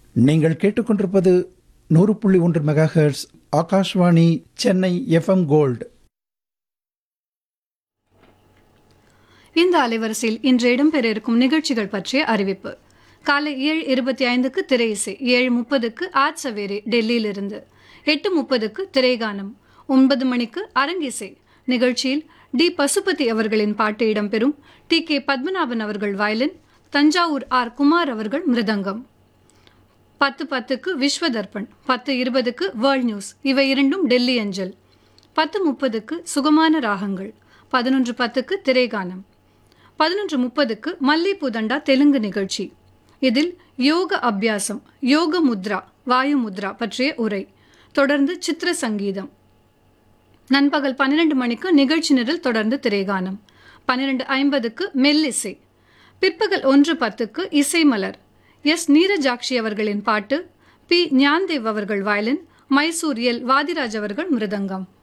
நீங்கள் கேட்டுக்கொண்டிருப்பது நூறு புள்ளி ஒன்று மெகாஹெர்ட்ஸ் ஆகாஷ்வாணி சென்னை எஃப்எம் கோல்டு இந்த அலைவரிசையில் இன்று இடம்பெற இருக்கும் நிகழ்ச்சிகள் பற்றிய அறிவிப்பு காலை ஏழு இருபத்தி ஐந்துக்கு திரை இசை ஏழு முப்பதுக்கு ஆட் சவேரி டெல்லியிலிருந்து எட்டு முப்பதுக்கு திரைகானம் ஒன்பது மணிக்கு அரங்கிசை நிகழ்ச்சியில் டி பசுபதி அவர்களின் பாட்டு இடம்பெறும் டி கே பத்மநாபன் அவர்கள் வயலின் தஞ்சாவூர் ஆர் குமார் அவர்கள் மிருதங்கம் பத்து பத்துக்கு விஸ்வ தர்ப்பண் பத்து இருபதுக்கு வேர்ல்ட் நியூஸ் இவை இரண்டும் டெல்லி அஞ்சல் பத்து முப்பதுக்கு சுகமான ராகங்கள் பதினொன்று பத்துக்கு திரைகானம் பதினொன்று முப்பதுக்கு மல்லிப்பூ தண்டா தெலுங்கு நிகழ்ச்சி இதில் யோக அபியாசம் யோக முத்ரா வாயு முத்ரா பற்றிய உரை தொடர்ந்து சித்திர சங்கீதம் நண்பகல் பன்னிரண்டு மணிக்கு நிகழ்ச்சி நிரல் தொடர்ந்து திரைகானம் பன்னிரண்டு ஐம்பதுக்கு மெல்லிசை பிற்பகல் ஒன்று பத்துக்கு இசை மலர் எஸ் நீரஜாக்ஷி அவர்களின் பாட்டு பி ஞான்தேவ் அவர்கள் வயலின் மைசூர் எல் வாதிராஜ் அவர்கள் மிருதங்கம்